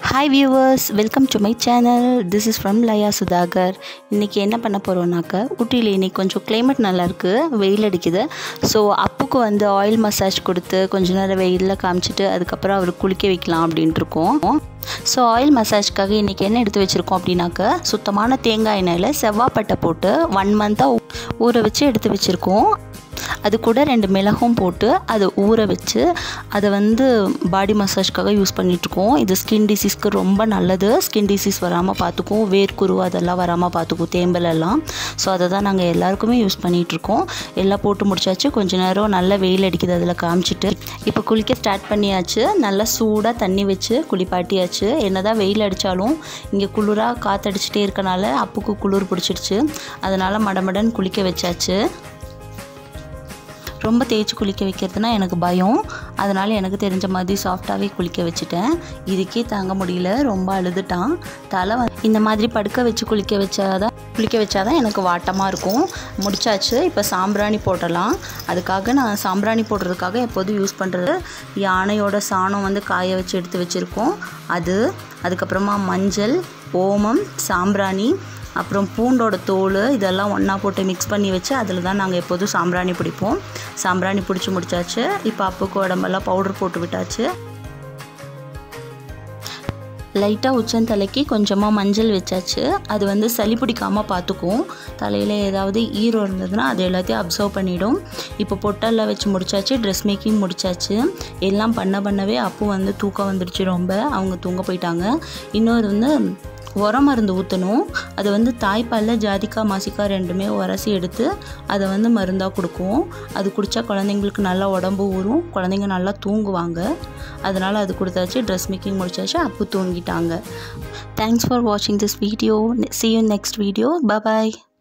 hi viewers welcome to my channel this is from Laya Sudhakar இன்றைக்கி என்ன பண்ண போகிறோம்னாக்க ஊட்டியில் இன்றைக்கி கொஞ்சம் கிளைமேட் நல்லாயிருக்கு வெயில் அடிக்குது ஸோ அப்புக்கு வந்து ஆயில் மசாஜ் கொடுத்து கொஞ்ச நேரம் வெயிலில் காமிச்சிட்டு அதுக்கப்புறம் அவர் குளிக்க வைக்கலாம் அப்படின்ட்டு இருக்கோம் ஸோ ஆயில் மசாஜ்க்காக இன்றைக்கி என்ன எடுத்து வச்சுருக்கோம் அப்படின்னாக்க சுத்தமான தேங்காய் எண்ணெயில் செவ்வாப்பட்டை போட்டு ஒன் மந்த்தாக ஊற வச்சு எடுத்து வச்சுருக்கோம் அது கூட ரெண்டு மிளகும் போட்டு அதை ஊற வச்சு அதை வந்து பாடி மசாஜ்க்காக யூஸ் பண்ணிகிட்ருக்கோம் இது ஸ்கின் டிசீஸ்க்கு ரொம்ப நல்லது ஸ்கின் டிசீஸ் வராமல் பார்த்துக்கும் வேர்க்குரு அதெல்லாம் வராமல் பார்த்துக்கும் தேம்பல் எல்லாம் ஸோ அதை தான் நாங்கள் எல்லாருக்குமே யூஸ் பண்ணிகிட்ருக்கோம் எல்லாம் போட்டு முடிச்சாச்சு கொஞ்ச நேரம் நல்லா வெயில் அடிக்குது அதில் காமிச்சிட்டு இப்போ குளிக்க ஸ்டார்ட் பண்ணியாச்சு நல்லா சூடாக தண்ணி வச்சு குளிப்பாட்டியாச்சு என்ன தான் வெயில் அடித்தாலும் இங்கே குளிராக காற்றடிச்சிட்டே இருக்கனால அப்புக்கு குளிர் பிடிச்சிடுச்சு அதனால் மடமடன் குளிக்க வச்சாச்சு ரொம்ப தேய்ச்சி குளிக்க வைக்கிறதுனா எனக்கு பயம் அதனால் எனக்கு தெரிஞ்ச மாதிரி சாஃப்டாகவே குளிக்க வச்சுட்டேன் இதுக்கே தாங்க முடியல ரொம்ப அழுதுட்டான் தலை வந்து இந்த மாதிரி படுக்க வச்சு குளிக்க வச்சாதான் குளிக்க வச்சாதான் எனக்கு வாட்டமாக இருக்கும் முடிச்சாச்சு இப்போ சாம்பிராணி போடலாம் அதுக்காக நான் சாம்பிராணி போடுறதுக்காக எப்போதும் யூஸ் பண்ணுறது யானையோட சாணம் வந்து காய வச்சு எடுத்து வச்சுருக்கோம் அது அதுக்கப்புறமா மஞ்சள் ஓமம் சாம்பிராணி அப்புறம் பூண்டோட தோல் இதெல்லாம் ஒன்றா போட்டு மிக்ஸ் பண்ணி வச்சு அதில் தான் நாங்கள் எப்போதும் சாம்பிராணி பிடிப்போம் சாம்பிராணி பிடிச்சி முடிச்சாச்சு இப்போ அப்புக்கு உடம்பெல்லாம் பவுடர் போட்டு விட்டாச்சு லைட்டாக உச்சந்தலைக்கு கொஞ்சமாக மஞ்சள் வச்சாச்சு அது வந்து சளி பிடிக்காமல் பார்த்துக்கும் தலையில் ஏதாவது ஈரம் இருந்ததுன்னா அது எல்லாத்தையும் அப்சர்வ் பண்ணிடும் இப்போ பொட்டலில் வச்சு முடிச்சாச்சு ட்ரெஸ் மேக்கிங் முடிச்சாச்சு எல்லாம் பண்ண பண்ணவே அப்போ வந்து தூக்கம் வந்துடுச்சு ரொம்ப அவங்க தூங்க போயிட்டாங்க இன்னொரு வந்து உரம் மருந்து ஊற்றணும் அது வந்து தாய்ப்பாலில் ஜாதிக்காய் மாசிக்காய் ரெண்டுமே உரசி எடுத்து அதை வந்து மருந்தாக கொடுக்கும் அது குடித்தா குழந்தைங்களுக்கு நல்லா உடம்பு ஊறும் குழந்தைங்க நல்லா தூங்குவாங்க அதனால் அது கொடுத்தாச்சு ட்ரெஸ் மேக்கிங் முடிச்சாச்சு அப்பு தூங்கிட்டாங்க தேங்க்ஸ் ஃபார் வாட்சிங் this video see you next video bye